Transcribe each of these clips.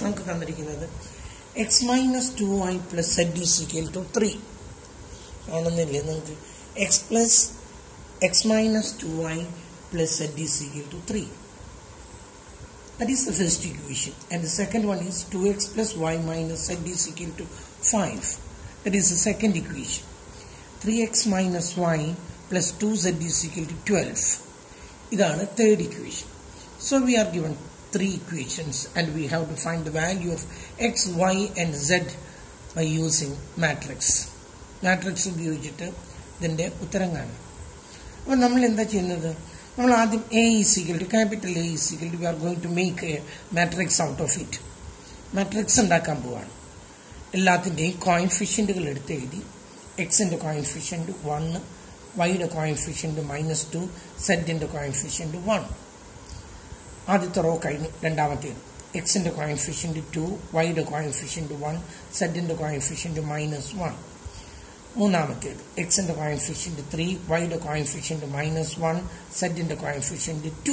നമുക്ക് തന്നിരിക്കുന്നത് X minus two I plus Z is equal to three ആണെന്നില്ലേ നിങ്ങൾക്ക് X plus X minus two I plus Z is equal to three That is the first equation. And the second one is 2x plus y minus z is equal to 5. That is the second equation. 3x minus y plus 2z is equal to 12. ഇതാണ് third equation. So we are given three equations and we have to find the value of x, y and z by using matrix. Matrix ഉപയോഗിച്ചിട്ട് ഇതിൻ്റെ ഉത്തരം കാണാം അപ്പോൾ നമ്മൾ എന്താ ചെയ്യുന്നത് നമ്മൾ ആദ്യം A is equal to capital A is equal to we are going to make a matrix out of it matrix ഉണ്ടാക്കാൻ പോവാണ് എല്ലാത്തിൻ്റെയും കോയിൻഫിഷ്യൻറ്റുകൾ എടുത്ത് എഴുതി എക്സിൻ്റെ കോയിൻഫിഷ്യൻറ്റ് വണ്ണ് വൈയുടെ കോയിൻഫിഷ്യൻറ്റ് മൈനസ് ടു സെഡിൻ്റെ കോയിൻഫിഷ്യൻറ്റ് വൺ ആദ്യത്തെ റോ കഴിഞ്ഞു രണ്ടാമത്തേത് എക്സിൻ്റെ കോയിൻഫിഷ്യൻറ്റ് ടു വൈയുടെ കോയിൻഫിഷ്യൻറ്റ് വൺ സെഡിൻ്റെ കോയിൻഫിഷ്യൻറ്റ് മൈനസ് വൺ മൂന്നാമത്തേത് എക്സിന്റെ കോയിൻഫിഷ്യന്റ് ത്രീ വൈയുടെ കോയിൻഫിഷ്യന്റ് മൈനസ് വൺ സെഡിന്റെ കോയിൻഫിഷ്യന്റ് ടു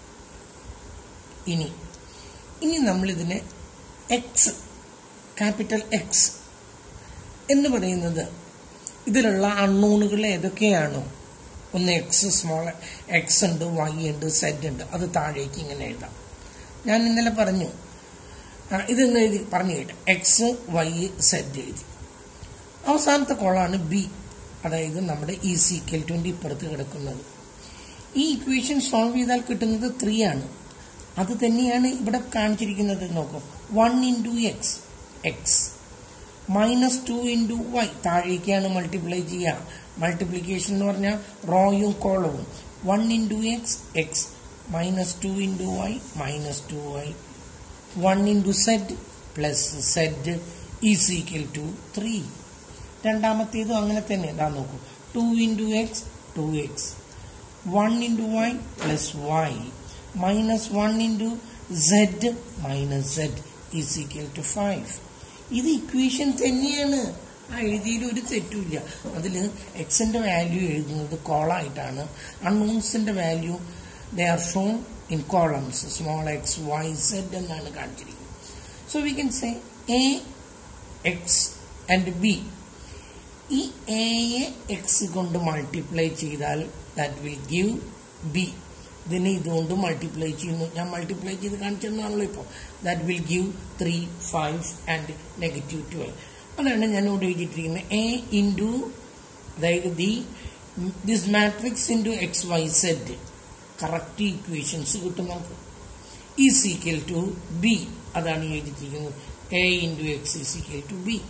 ഇനി ഇനി നമ്മളിതിനെ എക്സ് ക്യാപിറ്റൽ എക്സ് എന്ന് പറയുന്നത് ഇതിലുള്ള അണ്ണൂണുകൾ ഏതൊക്കെയാണോ ഒന്ന് എക്സ് സ്മോൾ എക്സ് ഉണ്ട് വൈ ഉണ്ട് സെഡ് ഉണ്ട് അത് താഴേക്ക് ഇങ്ങനെ എഴുതാം ഞാൻ ഇന്നലെ പറഞ്ഞു ഇതെന്ന് എഴുതി പറഞ്ഞു കേട്ടാം എക്സ് വൈ സെഡ് എഴുതി അവസാനത്തെ കോളാണ് ബി അതായത് നമ്മുടെ ഈ സീക്വൽ ട്വന്റി ഇപ്പുറത്ത് കിടക്കുന്നത് ഈ ഇക്വേഷൻ സോൾവ് ചെയ്താൽ കിട്ടുന്നത് ത്രീ ആണ് അത് തന്നെയാണ് ഇവിടെ കാണിച്ചിരിക്കുന്നത് നോക്കും one into X X minus two into Y താഴേക്കാണ് മൾട്ടിപ്ലൈ ചെയ്യുക മൾട്ടിപ്ലിക്കേഷൻ എന്ന് പറഞ്ഞാൽ റോയും കോളവും one into X X minus two into Y minus two Y one into Z plus Z is equal to three രണ്ടാമത്തേതും അങ്ങനെ തന്നെ ഇതാ നോക്കൂ two into X two X one into Y plus Y minus one into Z minus Z is equal to five ഇത് equation തന്നെയാണ് ആ എഴുതിയിൽ ഒരു തെറ്റുമില്ല അതിൽ എക്സിന്റെ വാല്യൂ എഴുതുന്നത് കോളായിട്ടാണ് അൺനോൺസിന്റെ value they are shown in columns small X Y Z എന്നാണ് കാണിച്ചിരിക്കുന്നത് so we can say A X and B ഈ എയെ എക്സ് കൊണ്ട് മൾട്ടിപ്ലൈ ചെയ്താൽ ദാറ്റ് വിൽ ഗിവ് ബി ഇതിനെ ഇതുകൊണ്ട് മൾട്ടിപ്ലൈ ചെയ്യുന്നു ഞാൻ മൾട്ടിപ്ലൈ ചെയ്ത് കാണിച്ചെന്നാണല്ലോ ഇപ്പോൾ that will give three five and negative twelve അതാണ് ഞാൻ ഇവിടെ എഴുതിയിട്ടിരിക്കുന്നത് എ ഇൻറ്റു അതായത് the this matrix into X Y Z correct equations കിട്ടും നമുക്ക് ഈസ് ഈക്വൽ ടു ബി അതാണ് എഴുതിയിരിക്കുന്നത് A into X is equal to B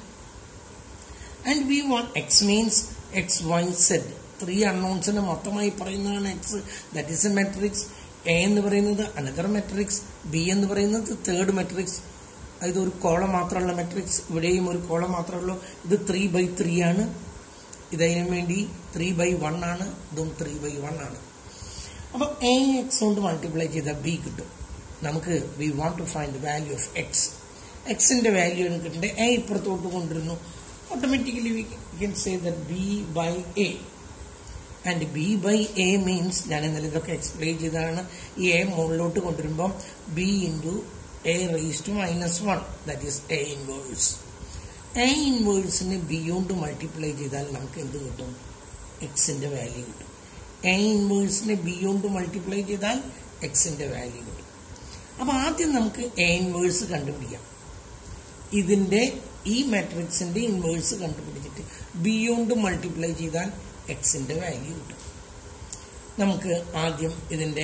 and we want X means X Y Z three അൺനോൺസിനെ മൊത്തമായി പറയുന്നതാണ് X that is a matrix A എന്ന് പറയുന്നത് another matrix B എന്ന് പറയുന്നത് തേർഡ് മെട്രിക്സ് അതായത് ഒരു കോളം മാത്രമുള്ള മെട്രിക്സ് ഇവിടെയും ഒരു കോളം മാത്രമുള്ളൂ ഇത് ത്രീ ബൈ ത്രീ ആണ് ഇതിനു വേണ്ടി ത്രീ ബൈ വൺ ആണ് ഇതും ത്രീ ബൈ വൺ ആണ് അപ്പൊ എ എക്സ് കൊണ്ട് മൾട്ടിപ്ലൈ ചെയ്താൽ ബി കിട്ടും നമുക്ക് we want to find value of X എക്സിന്റെ വാല്യൂ ആണ് കിട്ടേണ്ടത് എ ഇപ്പുറത്തോട്ട് കൊണ്ടിരുന്നു automatically we can say that b by a and b by a means ഞാൻ ഇന്നലെ ഇതൊക്കെ എക്സ്പ്ലെയിൻ ചെയ്തതാണ് ഈ എ മുകളിലോട്ട് കൊണ്ടുവരുമ്പോൾ B into A raise to minus one that is A inverse A ഇൻവേഴ്സിനെ ബി കൊണ്ട് മൾട്ടിപ്ലൈ ചെയ്താൽ നമുക്ക് എന്ത് കിട്ടും എക്സിന്റെ വാല്യൂ കിട്ടും എ ഇൻവേഴ്സിനെ ബി കൊണ്ട് മൾട്ടിപ്ലൈ ചെയ്താൽ എക്സിന്റെ വാല്യൂ കിട്ടും അപ്പൊ ആദ്യം നമുക്ക് എ ഇൻവേഴ്സ് കണ്ടുപിടിക്കാം ഇതിന്റെ ഈ മാട്രിക്സിന്റെ ഇൻവേഴ്സ് കണ്ടുപിടിച്ചിട്ട് ബി കൊണ്ട് മൾട്ടിപ്ലൈ ചെയ്താൽ എക്സിന്റെ വാല്യൂ കിട്ടും നമുക്ക് ആദ്യം ഇതിന്റെ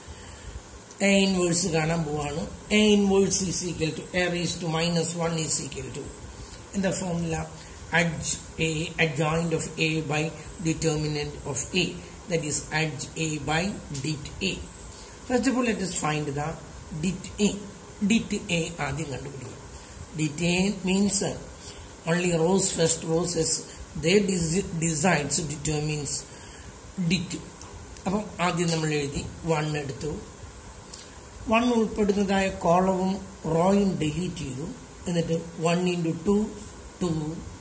എ ഇൻവേഴ്സ് കാണാൻ പോവാണ് A inverse is equal to A raise to minus one is equal to in the formula adj a adjoint of a by determinant of a that is adj a by dit a first of all let us find the dit a dit a ആദ്യം കണ്ടുപിടിക്കുക dit a means uh, only rows first rows as their desi- designs determines dit അപ്പം ആദ്യം നമ്മൾ എഴുതി one എടുത്തു one ഉൾപ്പെടുന്നതായ കോളവും റോയും delete ചെയ്തു എന്നിട്ട് one into two two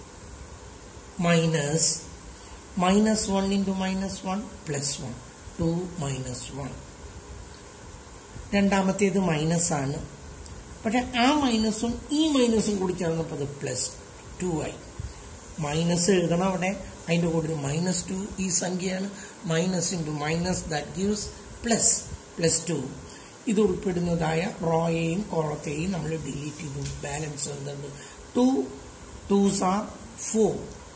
minus minus one into minus one plus one two minus one രണ്ടാമത്തേത് മൈനസ് ആണ് പക്ഷെ ആ മൈനസും ഈ മൈനസും കൂടി ചേർന്നപ്പോൾ അത് പ്ലസ് ടു ആയി മൈനസ് എഴുതണം അവിടെ അതിൻ്റെ കൂടെ ഒരു മൈനസ് ടു ഈ സംഖ്യയാണ് minus into minus that gives plus plus two ഇത് ഉൾപ്പെടുന്നതായ റോയെയും കോളത്തെയും നമ്മൾ ഡിലീറ്റ് ചെയ്തു ബാലൻസ് എന്തുണ്ട് two twos are four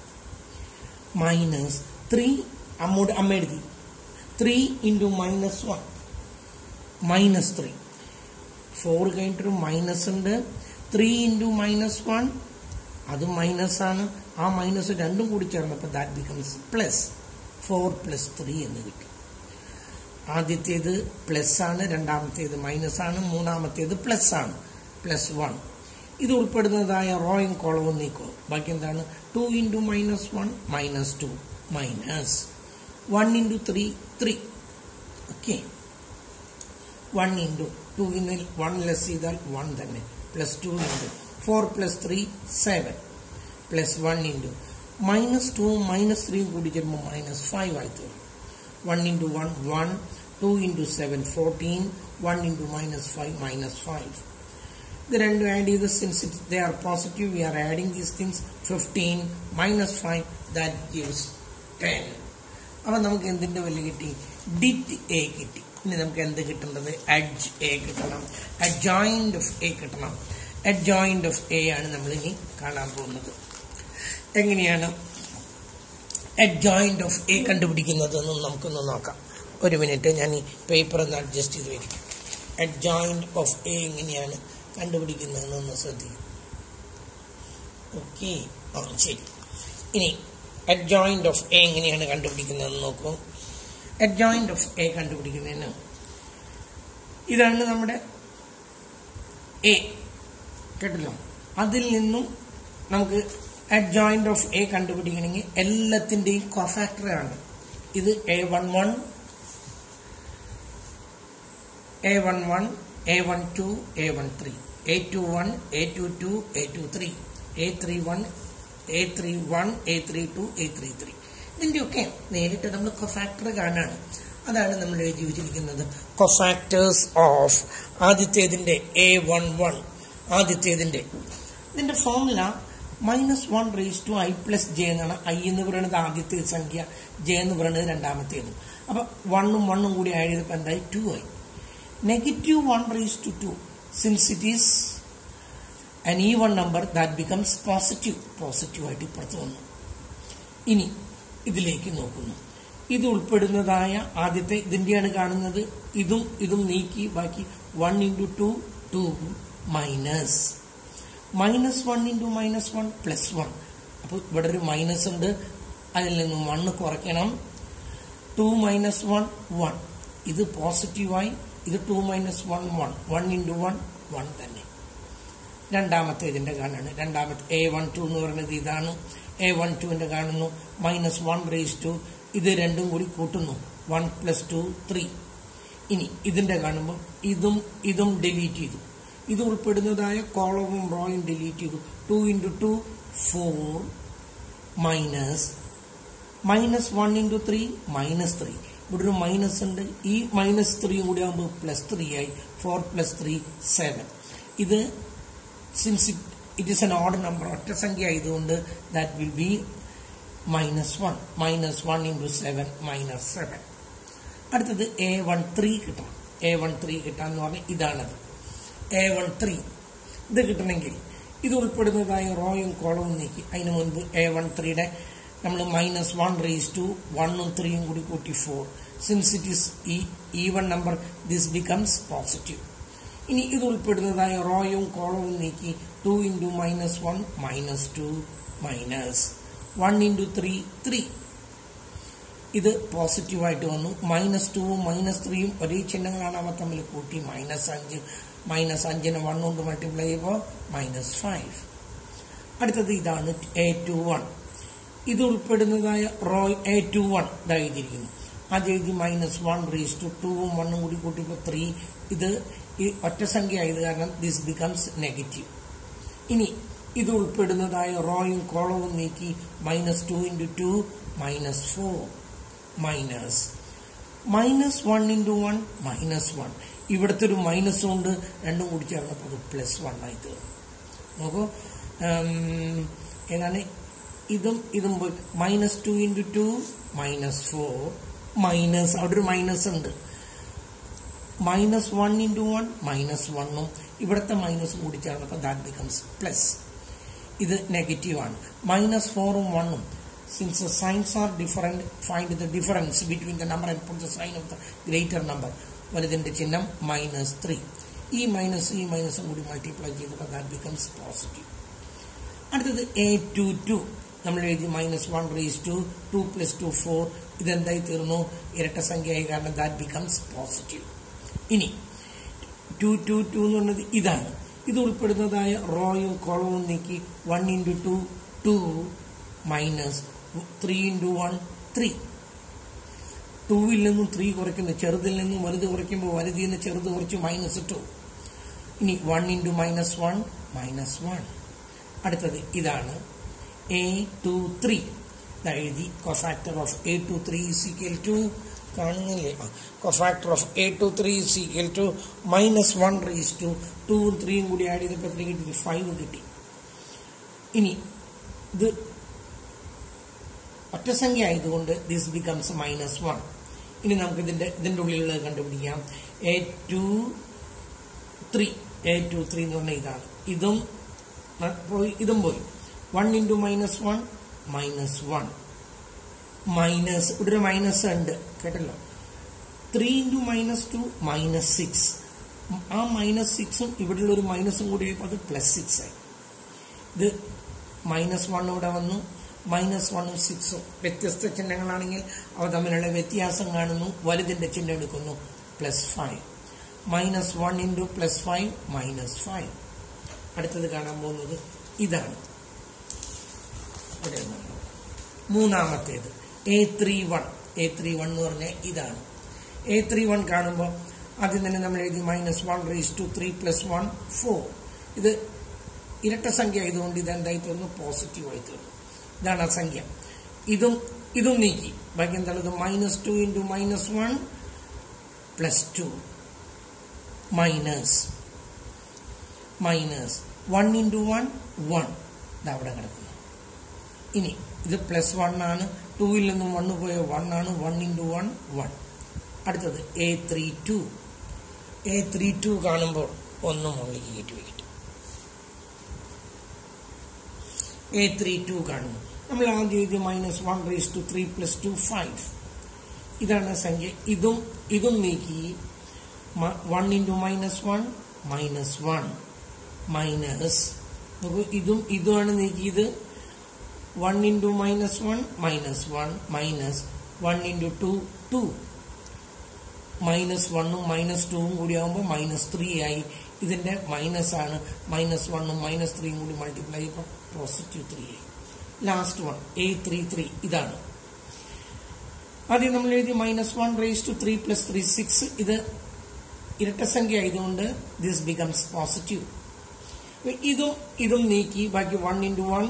minus three അമ്മോട് അമ്മ എഴുതി three into minus one minus three four കഴിഞ്ഞിട്ടൊരു മൈനസ് ഉണ്ട് ത്രീ ഇൻറ്റു മൈനസ് വൺ അത് മൈനസ് ആണ് ആ മൈനസ് രണ്ടും കൂടി ചേർന്നപ്പോൾ that becomes plus four plus three എന്ന് കിട്ടി ആദ്യത്തേത് പ്ലസ് ആണ് രണ്ടാമത്തേത് മൈനസ് ആണ് മൂന്നാമത്തേത് പ്ലസ് ആണ് പ്ലസ് വൺ ഇത് ഉൾപ്പെടുന്നതായ റോയും കോളവും നീക്കോ ബാക്കി എന്താണ് two into minus one minus two minus one into three three okay one into two ഇന്നിൽ വൺ ലെസ് ചെയ്താൽ വൺ തന്നെ plus two into four plus three seven plus one into minus two minus ത്രീയും കൂടി ചേരുമ്പോൾ minus five ആയി തീർന്നു one into one one two into seven fourteen one into minus five minus five ഇത് രണ്ടും add ചെയ്ത് since it they are positive we are adding these things fifteen minus five that gives ten അപ്പം നമുക്ക് എന്തിന്റെ വില കിട്ടി ഡിറ്റ് A കിട്ടി ഇനി നമുക്ക് എന്ത് കിട്ടേണ്ടത് അഡ്ജ് എ കിട്ടണം അഡ്ജോയിന്റ് ഓഫ് എ കിട്ടണം അഡ്ജോയിന്റ് ഓഫ് എ ആണ് നമ്മൾ ഇനി കാണാൻ പോകുന്നത് എങ്ങനെയാണ് അഡ്ജോയിന്റ് ഓഫ് എ കണ്ടുപിടിക്കുന്നതെന്നും നമുക്കൊന്ന് നോക്കാം ഒരു മിനിറ്റ് ഞാൻ ഈ പേപ്പർ ഒന്ന് അഡ്ജസ്റ്റ് ചെയ്ത് വയ്ക്കും അഡ്ജോയിന്റ് ഓഫ് എ എങ്ങനെയാണ് കണ്ടുപിടിക്കുന്നതെന്നൊന്ന് ശ്രദ്ധിക്കും ഓക്കെ ആ ശരി ഇനി അഡ്ജോയിന്റ് ഓഫ് എ എങ്ങനെയാണ് കണ്ടുപിടിക്കുന്നതെന്ന് നോക്കൂ അഡ്ജോയിന്റ് ഓഫ് എ കണ്ടുപിടിക്കുന്നതിന് ഇതാണ് നമ്മുടെ എ കേട്ടല്ലോ അതിൽ നിന്നും നമുക്ക് അഡ്ജോയിന്റ് ഓഫ് എ കണ്ടുപിടിക്കണമെങ്കിൽ എല്ലാത്തിൻ്റെയും കോഫാക്ടർ ആണ് ഇത് A one one A one one A one two A one three A two one A two two A two three A three one A three one A three two A three three ഇതിൻ്റെയൊക്കെ നേരിട്ട് നമ്മൾ cofactor കാണാണ് അതാണ് നമ്മൾ എഴുതി വെച്ചിരിക്കുന്നത് cofactors of ആദ്യത്തേതിന്റെ A one one ആദ്യത്തേതിന്റെ ഇതിന്റെ formula minus one raise to I plus J എന്നാണ് ഐ എന്ന് പറയുന്നത് ആദ്യത്തെ സംഖ്യ ജെ എന്ന് പറയുന്നത് രണ്ടാമത്തേതും അപ്പൊ വണ്ണും വണ്ണും കൂടി ആഡ് ചെയ്തപ്പോൾ എന്തായി ടു ആയി negative one raise two two since it is an even number that becomes positive positive ആയിട്ട് ഇപ്പുറത്ത് വന്നു ഇനി ഇതിലേക്ക് നോക്കുന്നു ഇത് ഉൾപ്പെടുന്നതായ ആദ്യത്തെ ഇതിന്റെയാണ് കാണുന്നത് ഇതും ഇതും നീക്കി ബാക്കി one into two two minus minus one into minus one plus one അപ്പോൾ ഇവിടെ ഒരു മൈനസ് ഉണ്ട് അതിൽ നിന്ന് വണ്ണ് കുറയ്ക്കണം ടു മൈനസ് വൺ വൺ ഇത് പോസിറ്റീവായി ഇത് two minus one one one into one one തന്നെ രണ്ടാമത്തെ ഇതിന്റെ കാണാണ് രണ്ടാമത്തെ എ വൺ ടു എന്ന് പറയുന്നത് ഇതാണ് എ വൺ ടുവിന്റെ കാണുന്നു മൈനസ് വൺ റേസ് ടു ഇത് രണ്ടും കൂടി കൂട്ടുന്നു വൺ പ്ലസ് ടു ത്രീ ഇനി ഇതിന്റെ കാണുമ്പോൾ ഇതും ഇതും ഡിലീറ്റ് ചെയ്തു ഇത് ഉൾപ്പെടുന്നതായ കോളവും റോയും ഡിലീറ്റ് ചെയ്തു two into two four minus minus one into three minus three ഇവിടെ ഒരു മൈനസ് ഉണ്ട് ഈ മൈനസ് ത്രീയും കൂടി ആകുമ്പോൾ പ്ലസ് ത്രീ ആയി ഫോർ പ്ലസ് ത്രീ സെവൻ ഇത് since it it is an odd number ഒറ്റ സംഖ്യ ആയതുകൊണ്ട് that will be minus one minus one into seven minus seven അടുത്തത് എ വൺ ത്രീ കിട്ടണം എ വൺ ത്രീ കിട്ടാന്ന് പറഞ്ഞാൽ ഇതാണത് എ വൺ ത്രീ ഇത് കിട്ടണമെങ്കിൽ ഇത് ഉൾപ്പെടുന്നതായ റോയും കോളവും നീക്കി അതിന് മുൻപ് എ വൺ ത്രീയുടെ നമ്മൾ മൈനസ് വൺ റേസ് ടു വണ്ണും ത്രീയും കൂടി കൂട്ടി ഫോർ സിൻസ് ഇറ്റ് ഇസ് ഈ even number this becomes positive ഇനി ഇത് ഉൾപ്പെടുന്നതായ റോയും കോളവും നീക്കി two into minus one minus two minus one into three three ഇത് പോസിറ്റീവായിട്ട് വന്നു മൈനസ് ടുവും മൈനസ് ത്രീയും ഒരേ ചിഹ്നങ്ങളാണ് അവ തമ്മിൽ കൂട്ടി മൈനസ് അഞ്ച് മൈനസ് അഞ്ചിനെ വൺ കൊണ്ട് മൾട്ടിപ്ലൈ ചെയ്യുമ്പോൾ മൈനസ് ഫൈവ് അടുത്തത് ഇതാണ് എ ടു വൺ ഇത് ഉൾപ്പെടുന്നതായ റോ എ ടു വൺ ഇതായിരിക്കുന്നു ആദ്യം എഴുതി മൈനസ് വൺ റീസ് ടു ടൂവും വണ്ണും കൂടി കൂട്ടിയപ്പോൾ ത്രീ ഇത് ഈ ഒറ്റ സംഖ്യ ആയത് കാരണം ദിസ് ബിക്കംസ് നെഗറ്റീവ് ഇനി ഇത് ഉൾപ്പെടുന്നതായ റോയും കോളവും നീക്കി minus two into two minus four minus minus one into one minus one ഇവിടുത്തെ ഒരു മൈനസും ഉണ്ട് രണ്ടും കൂടി ചേർന്നപ്പോൾ അത് പ്ലസ് വൺ ആയി തീർന്നു നോക്കൂ ഉം, ഏതാണ് ഇതും ഇതും പോയി minus two into two minus four minus അവിടെ ഒരു മൈനസ് ഉണ്ട് minus one into one minus വണ്ണും ഇവിടുത്തെ മൈനസും കൂടി ചേർന്നപ്പോൾ ദാറ്റ് ബിക്കംസ് പ്ലസ് ഇത് നെഗറ്റീവ് ആണ് മൈനസ് ഫോറും വണ്ണും since the signs are different find the difference between the number and put the sign of the greater number വലുതിന്റെ ചിഹ്നം മൈനസ് ത്രീ ഈ മൈനസ് ഈ മൈനസും കൂടി മൾട്ടിപ്ലൈ ചെയ്തപ്പോൾ ദാറ്റ് ബിക്കംസ് പോസിറ്റീവ് അടുത്തത് എ ടു ടു നമ്മൾ എഴുതി minus one raise two two plus two four ഇതെന്തായി തീർന്നു ഇരട്ട സംഖ്യയായി കാരണം ദാറ്റ് ബിക്കംസ് പോസിറ്റീവ് ഇനി ടു ടു ടു എന്ന് പറഞ്ഞത് ഇതാണ് ഇത് ഉൾപ്പെടുന്നതായ റോയും കോളവും നീക്കി one into two two minus three into one three ടൂവിൽ നിന്നും ത്രീ കുറയ്ക്കുന്നു ചെറുതിൽ നിന്നും വലുത് കുറയ്ക്കുമ്പോൾ വലുതിൽ നിന്ന് ചെറുത് കുറച്ച് മൈനസ് ടു ഇനി one into minus one minus one അടുത്തത് ഇതാണ് എ ടു ത്രീ എഴുതി cofactor of A two three is equal to കാണുന്നില്ലേ cofactor of A two three is equal to minus one raise to ടൂവും ത്രീയും കൂടി ആഡ് ചെയ്തപ്പോൾ എത്ര കിട്ടി ഫൈവ് കിട്ടി ഇനി ഇത് ഒറ്റസംഖ്യ ആയതുകൊണ്ട് ദിസ് ബിക്കംസ് മൈനസ് വൺ ഇനി നമുക്ക് ഇതിന്റെ ഇതിന്റെ ഉള്ളിലുള്ളത് കണ്ടുപിടിക്കാം A two three A two three എന്ന് പറഞ്ഞാൽ ഇതാണ് ഇതും ന- പോയി ഇതും പോയി one into minus one minus one minus ഇവിടെ ഒരു മൈനസ് ഉണ്ട് കേട്ടല്ലോ three into minus two minus six ആ മൈനസ് സിക്സും ഇവിടെയുള്ള ഒരു മൈനസും കൂടി ആയപ്പോൾ അത് പ്ലസ് സിക്സ് ആയി ഇത് മൈനസ് വൺ ഇവിടെ വന്നു മൈനസ് വണ്ണും സിക്സും വ്യത്യസ്ത ചിഹ്നങ്ങളാണെങ്കിൽ അവ തമ്മിലുള്ള വ്യത്യാസം കാണുന്നു വലുതിന്റെ ചിഹ്നം എടുക്കുന്നു plus five minus one into plus five minus five അടുത്തത് കാണാൻ പോകുന്നത് ഇതാണ് ഇവിടെ നിന്നാണ്. മൂന്നാമത്തേത് A three one A three one എന്ന് പറഞ്ഞാൽ ഇതാണ് എ ത്രീ വൺ കാണുമ്പോൾ ആദ്യം തന്നെ നമ്മൾ എഴുതി minus one raise to three plus one four ഇത് ഇരട്ട സംഖ്യ ആയതുകൊണ്ട് ഇത് എന്തായി തീർന്നു പോസിറ്റീവ് ആയി തീർന്നു ഇതാണ് ആ സംഖ്യ ഇതും ഇതും നീക്കി ബാക്കി എന്താണ് minus two into minus one plus two minus minus one into one one ഇതവിടെ കിടക്കുന്നു ഇനി ഇത് പ്ലസ് വൺ ആണ് ടൂവിൽ നിന്നും വണ്ണ് പോയ വൺ ആണ് വൺ ഇൻറ്റു വൺ വൺ അടുത്തത് A three two A three two കാണുമ്പോൾ ഒന്ന് മുകളിലേക്ക് കയറ്റി വയ്ക്കട്ടെ എ ത്രീ ടു കാണുന്നു നമ്മൾ ആദ്യം എഴുതി minus one raise to three plus two five ഇതാണ് സംഖ്യ ഇതും ഇതും നീക്കി one into minus one minus one minus നോക്കൂ ഇതും ഇതുമാണ് നീക്കിയത് one into minus one minus one minus one into two two minus വണ്ണും മൈനസ് ടൂവും കൂടി ആകുമ്പോൾ മൈനസ് ത്രീ ആയി ഇതിന്റെ മൈനസ് ആണ് മൈനസ് വണ്ണും മൈനസ് ത്രീയും കൂടി മൾട്ടിപ്ലൈ ചെയ്യുമ്പോൾ പോസിറ്റീവ് ത്രീ ആയി last one A three three ഇതാണ് ആദ്യം നമ്മൾ എഴുതി minus one raise to three plus three six ഇത് ഇരട്ടസംഖ്യ ആയതുകൊണ്ട് ദിസ് ബിക്കംസ് പോസിറ്റീവ് ഇതും ഇതും നീക്കി ബാക്കി one into one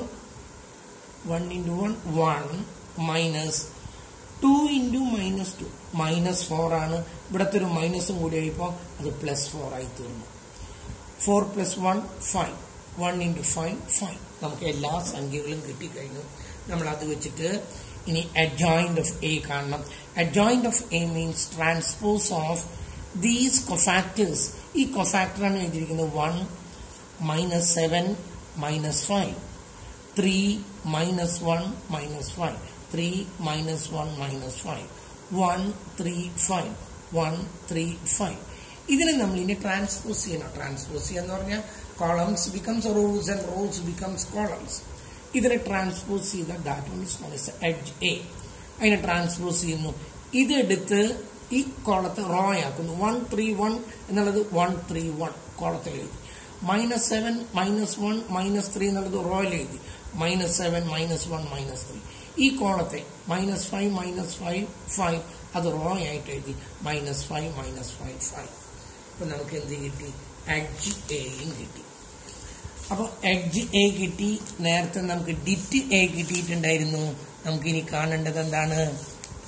one into one one minus two into minus two minus four ആണ് ഇവിടുത്തെ ഒരു മൈനസും കൂടി ആയപ്പോൾ അത് പ്ലസ് ഫോർ ആയി തീർന്നു four plus one five one into five five നമുക്ക് എല്ലാ സംഖ്യകളും കിട്ടിക്കഴിഞ്ഞു നമ്മൾ അത് വെച്ചിട്ട് ഇനി അഡ്ജോയിന്റ് ഓഫ് എ കാണണം adjoint of A means transpose of these cofactors ഈ കൊഫാക്ടറാണ് എഴുതിയിരിക്കുന്നത് one minus seven minus five three minus one minus five three minus one minus five one three five one three five ഇതിനെ നമ്മൾ ഇനി transpose ചെയ്യണം transpose ചെയ്യുക എന്ന് പറഞ്ഞാൽ columns becomes rows and rose becomes columns ഇതിനെ ട്രാൻസ്പോസ് ചെയ്ത that one is known as adj A അതിനെ ട്രാൻസ്പോസ് ചെയ്യുന്നു ഇതെടുത്ത് ഈ കോളത്തെ റോ ആക്കുന്നു വൺ ത്രീ വൺ എന്നുള്ളത് വൺ ത്രീ വൺ കോളത്തിൽ എഴുതി minus seven minus one minus three എന്നുള്ളത് റോയിൽ എഴുതി minus seven minus one minus three ഈ കോളത്തെ minus five minus five five അത് റോ ആയിട്ട് എഴുതി minus five minus five five അപ്പൊ നമുക്ക് എന്ത് കിട്ടി എഡ്ജ് എയും കിട്ടി അപ്പൊ എഡ്ജ് എ കിട്ടി നേരത്തെ നമുക്ക് ഡിറ്റ് എ കിട്ടിയിട്ടുണ്ടായിരുന്നു നമുക്ക് ഇനി കാണേണ്ടത് എന്താണ്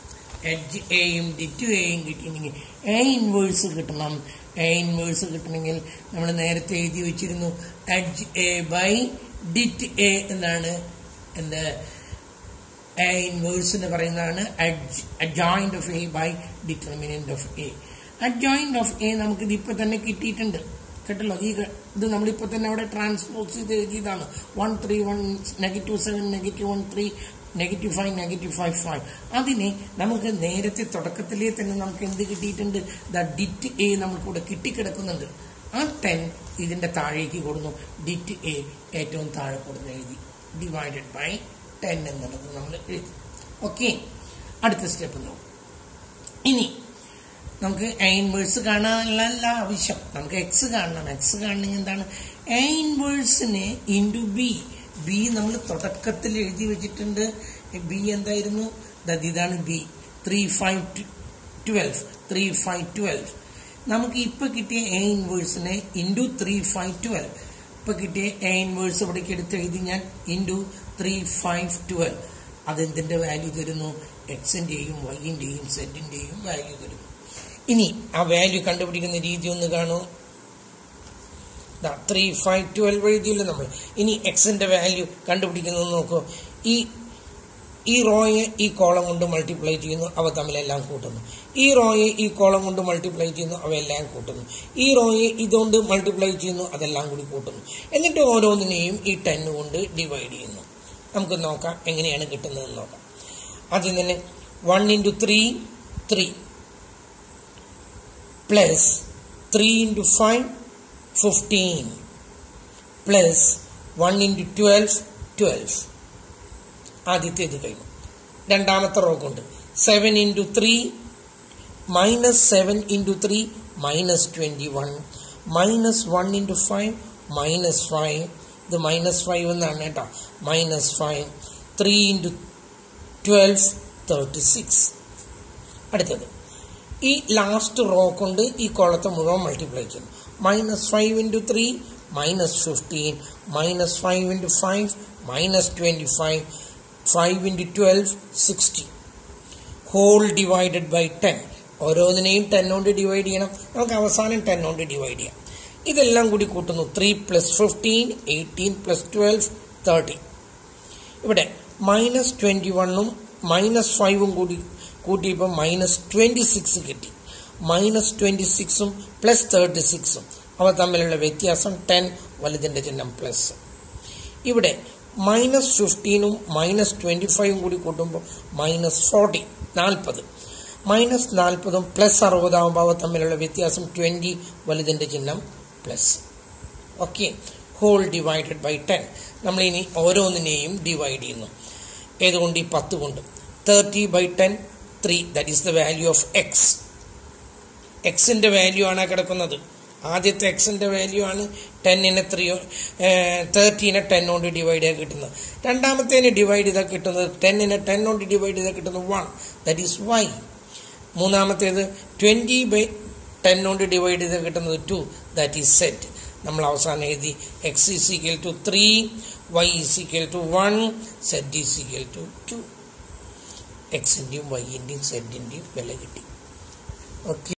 എഡ്ജ് എയും ഡിറ്റ് എയും കിട്ടിയിട്ടുണ്ടെങ്കിൽ എ ഇൻവേഴ്സ് കിട്ടണം എ ഇൻവേഴ്സ് കിട്ടണമെങ്കിൽ നമ്മൾ നേരത്തെ എഴുതി വെച്ചിരുന്നു adj A by det A എന്നാണ് എന്ത് എ ഇൻവേഴ്സിന് പറയുന്നതാണ് adjoint of A by determinant of A adjoint of A നമുക്ക് ഇത് ഇപ്പൊ തന്നെ കിട്ടിയിട്ടുണ്ട് കേട്ടല്ലോ ഈ ക- ഇത് നമ്മളിപ്പോ തന്നെ അവിടെ ട്രാൻസ്പോസ് ചെയ്ത് എഴുതിയതാണ് one three one negative seven negative one three negative five negative five five അതിനെ നമുക്ക് നേരത്തെ തുടക്കത്തിലേ തന്നെ നമുക്ക് എന്ത് കിട്ടിയിട്ടുണ്ട് ദ ഡിറ്റ് എ നമുക്കിവിടെ കിട്ടിക്കിടക്കുന്നുണ്ട് ആ ടെൻ ഇതിന്റെ താഴേക്ക് കൊടുന്നു ഡിറ്റ് എ ഏറ്റവും താഴെ കൊടുന്ന് എഴുതി ഡിവൈഡഡ് ബൈ ടെൻ എന്നുള്ളത് നമ്മൾ എഴുതി ഓക്കെ അടുത്ത സ്റ്റെപ്പ് നോക്കും ഇനി നമുക്ക് എ ഇൻവേഴ്സ് കാണാനല്ല ആവശ്യം നമുക്ക് എക്സ് കാണണം എക്സ് കാണണമെങ്കിൽ എന്താണ് എ ഇൻവേഴ്സിനെ ഇൻറ്റു ബി ബി നമ്മൾ തുടക്കത്തിൽ എഴുതി വെച്ചിട്ടുണ്ട് ബി എന്തായിരുന്നു ദാ ഇതാണ് B three five twelve three five twelve നമുക്ക് ഇപ്പൊ കിട്ടിയ എ ഇൻവേഴ്സിനെ ഇൻറ്റു ത്രീ ഫൈവ് ട്വൽവ് ഇപ്പൊ കിട്ടിയ എ ഇൻവേഴ്സ് ഇവിടേക്ക് എടുത്ത് എഴുതി ഞാൻ ഇൻറ്റു ത്രീ ഫൈവ് ട്വൽവ് അതെന്തിന്റെ വാല്യൂ തരുന്നു എക്സിന്റെയും വൈന്റെയും സെറ്റിന്റെയും വാല്യൂ തരുന്നു ഇനി ആ വാല്യൂ കണ്ടുപിടിക്കുന്ന രീതി ഒന്ന് കാണൂ ത്രീ ഫൈവ് ട്വൽവ് എഴുതിയില്ല നമ്മൾ ഇനി എക്സിന്റെ വാല്യൂ കണ്ടുപിടിക്കുന്നത് നോക്കൂ ഈ ഈ റോയെ ഈ കോളം കൊണ്ട് മൾട്ടിപ്ലൈ ചെയ്യുന്നു അവ തമ്മിലെല്ലാം കൂട്ടുന്നു ഈ റോയെ ഈ കോളം കൊണ്ട് മൾട്ടിപ്ലൈ ചെയ്യുന്നു അവയെല്ലാം കൂട്ടുന്നു ഈ റോയെ ഇതുകൊണ്ട് മൾട്ടിപ്ലൈ ചെയ്യുന്നു അതെല്ലാം കൂടി കൂട്ടുന്നു എന്നിട്ട് ഓരോന്നിനെയും ഈ ടെൻ കൊണ്ട് ഡിവൈഡ് ചെയ്യുന്നു നമുക്ക് നോക്കാം എങ്ങനെയാണ് കിട്ടുന്നതെന്ന് നോക്കാം ആദ്യം തന്നെ one into three three plus three into five fifteen plus one into twelve twelve ആദ്യത്തേത് കഴിഞ്ഞു രണ്ടാമത്തെ റോ കൊണ്ട് seven into three minus seven into three minus twenty one minus one into five minus five ഇത് minus five എന്നാണ് കേട്ടോ minus five three into twelve thirty six അടുത്തത് ഈ last raw കൊണ്ട് ഈ കോളത്തെ മുഴുവൻ മൾട്ടിപ്ലൈ ചെയ്യുന്നു minus five into three minus fifteen minus five into five minus twenty five five into twelve sixty whole divided by ten ഓരോന്നിനെയും ten കൊണ്ട് divide ചെയ്യണം നമുക്ക് അവസാനം ടെൻ കൊണ്ട് ഡിവൈഡ് ചെയ്യാം ഇതെല്ലാം കൂടി കൂട്ടുന്നു three plus fifteen eighteen plus twelve thirty ഇവിടെ മൈനസ് ട്വൻറ്റി വണ്ണും മൈനസ് ഫൈവും കൂടി കൂട്ടിയപ്പോൾ മൈനസ് ട്വൻറ്റി സിക്സ് കിട്ടി മൈനസ് ട്വൻറ്റി സിക്സും പ്ലസ് തേർട്ടി സിക്സും അവ തമ്മിലുള്ള വ്യത്യാസം ടെൻ വലുതിൻ്റെ ചിഹ്നം പ്ലസ് ഇവിടെ മൈനസ് ഫിഫ്റ്റീനും മൈനസ് ട്വൻറ്റി ഫൈവും കൂടി കൂട്ടുമ്പോൾ മൈനസ് ഫോർട്ടി നാൽപ്പത് മൈനസ് നാൽപ്പതും പ്ലസ് അറുപതാകുമ്പോൾ അവ തമ്മിലുള്ള വ്യത്യാസം ട്വൻറ്റി വലുതിൻ്റെ ചിഹ്നം plus okay whole divided by ten നമ്മൾ ഇനി ഓരോന്നിനെയും ഡിവൈഡ് ചെയ്യുന്നു ഏതുകൊണ്ട് ഈ പത്ത് കൊണ്ട് thirty by ten three that is the value of X എക്സിന്റെ വാല്യൂ ആണ് കിടക്കുന്നത് ആദ്യത്തെ എക്സിന്റെ വാല്യൂ ആണ് ടെന്നിനെ ത്രീ തേർട്ടീനെ ടെൻ കൊണ്ട് ഡിവൈഡ് ചെയ്താൽ കിട്ടുന്നത് രണ്ടാമത്തേന് ഡിവൈഡ് ചെയ്താൽ കിട്ടുന്നത് ടെന്നിനെ ടെൻ കൊണ്ട് ഡിവൈഡ് ചെയ്താൽ കിട്ടുന്നത് വൺ ദാറ്റ് ഈസ് വൈ മൂന്നാമത്തേത് ട്വന്റി ബൈ ടെൻ കൊണ്ട് ഡിവൈഡ് ചെയ്താൽ കിട്ടുന്നത് ടു ദാറ്റ് ഈസ് സെറ്റ് നമ്മൾ അവസാനം എഴുതി X is equal to three Y is equal to one Z is equal to two എക്സിന്റെയും വൈന്റെയും സെറ്റിന്റെയും വില കിട്ടി ഓക്കെ